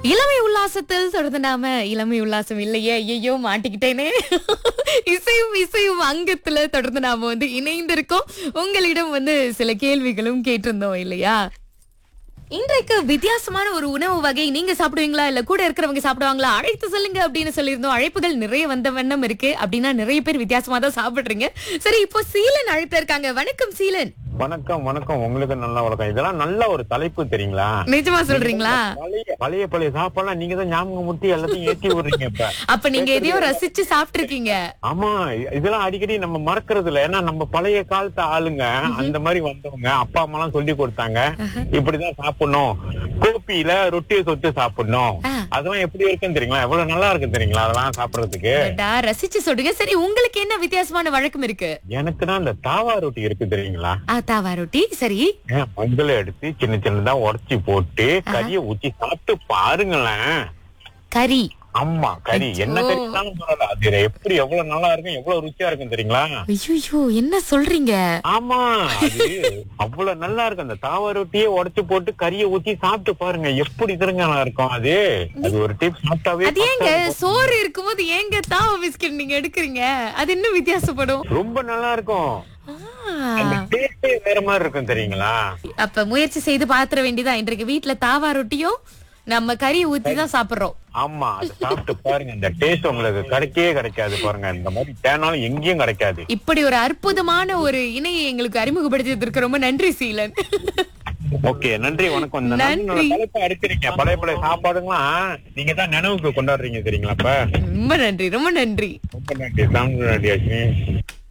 இளமை உல்லாசத்தில் தொடர்ந்து நாம இளமை உல்லாசம் இல்லையே ஐயோ மாட்டிக்கிட்டேனே இசையும் இசையும் அங்கத்துல தொடர்ந்து நாம வந்து இணைந்திருக்கோம் உங்களிடம் வந்து சில கேள்விகளும் கேட்டிருந்தோம் இல்லையா இன்றைக்கு வித்தியாசமான ஒரு உணவு வகை நீங்க சாப்பிடுவீங்களா இல்ல கூட இருக்கிறவங்க சாப்பிடுவாங்களா அழைத்து சொல்லுங்க அப்படின்னு சொல்லியிருந்தோம் அழைப்புகள் நிறைய வந்த வண்ணம் இருக்கு அப்படின்னா நிறைய பேர் வித்தியாசமா தான் சாப்பிடுறீங்க சரி இப்போ சீலன் அழைப்பு இருக்காங்க வணக்கம் சீலன் வணக்கம் வணக்கம் உங்களுக்கு நல்ல வணக்கம் இதெல்லாம் நல்ல ஒரு தலைப்பு தெரியுங்களா நிஜமா சொல்றீங்களா பழைய பழைய பழைய சாப்பாடுலாம் நீங்க தான் ஞாபகம் முட்டி எல்லாத்தையும் ஏத்தி விடுறீங்க இப்ப அப்ப நீங்க எதையோ ரசிச்சு சாப்பிட்டிருக்கீங்க ஆமா இதெல்லாம் அடிக்கடி நம்ம மறக்கிறது இல்ல ஏன்னா நம்ம பழைய காலத்து ஆளுங்க அந்த மாதிரி வந்தவங்க அப்பா அம்மா எல்லாம் சொல்லி கொடுத்தாங்க இப்படிதான் சாப்பிடணும் கோப்பியில ரொட்டியை தொட்டு சாப்பிடணும் ஆ. அதெல்லாம் எப்படி இருக்குன்னு தெரியுங்களா எவ்வளவு நல்லா இருக்கு தெரியுங்களா அதெல்லாம் சாப்பிடறதுக்கு அடடா, ரசிச்சு சொல்றீங்க சரி உங்களுக்கு என்ன வித்தியாசமான வழக்கம் இருக்கு எனக்கு தான் இந்த தாவா ரொட்டி இருக்கு தெரியுங்களா ஆ, தாவா ரொட்டி சரி ஏன் மஞ்சளை எடுத்து சின்ன சின்னதா உடைச்சி போட்டு கறியை ஊத்தி சாப்பிட்டு பாருங்களேன் கறி ஆமா கறி என்ன ஐயோ. கறி இருந்தாலும் பரவாயில்ல அது எப்படி எவ்வளவு நல்லா இருக்கும் எவ்வளவு ருசியா இருக்கும் தெரியுங்களா ஐயோ என்ன சொல்றீங்க ஆமா அது அவ்வளவு நல்லா இருக்கும் அந்த தாவ ரொட்டியே உடைச்சு போட்டு கறியை ஊத்தி சாப்பிட்டு பாருங்க எப்படி திருங்க இருக்கும் அது அது ஒரு டிப் சாப்பிட்டாவே அது ஏங்க பத்தாது. சோறு இருக்கும்போது ஏங்க தாவா பிஸ்கட் நீங்க எடுக்கிறீங்க அது இன்னும் வித்தியாசப்படும் ரொம்ப நல்லா இருக்கும் ஆ. அந்த டேஸ்டே வேற மாதிரி இருக்கும் தெரியுங்களா அப்ப முயற்சி செய்து பாத்திர வேண்டியதா இன்றைக்கு வீட்ல தாவா ரொட்டியும் நம்ம கறி ஊத்தி தான் சாப்பிடுறோம் ஆமா அது சாப்பிட்டு பாருங்க இந்த டேஸ்ட் உங்களுக்கு கிடைக்கவே கிடைக்காது பாருங்க இந்த மாதிரி தேனாலும் எங்கேயும் கிடைக்காது இப்படி ஒரு அற்புதமான ஒரு இணையை எங்களுக்கு அறிமுகப்படுத்தியதற்கு ரொம்ப நன்றி சீலன் ஓகே நன்றி வணக்கம் இந்த நன்றி. நல்ல தலைப்பா அடுக்கிறீங்க பழைய பழைய சாப்பாடுங்களாம் நீங்க தான் நினைவுக்கு கொண்டாடுறீங்க தெரியுங்களா இப்ப ரொம்ப நன்றி ரொம்ப நன்றி ரொம்ப நன்றி ரொம்ப நன்றி அஸ்வினி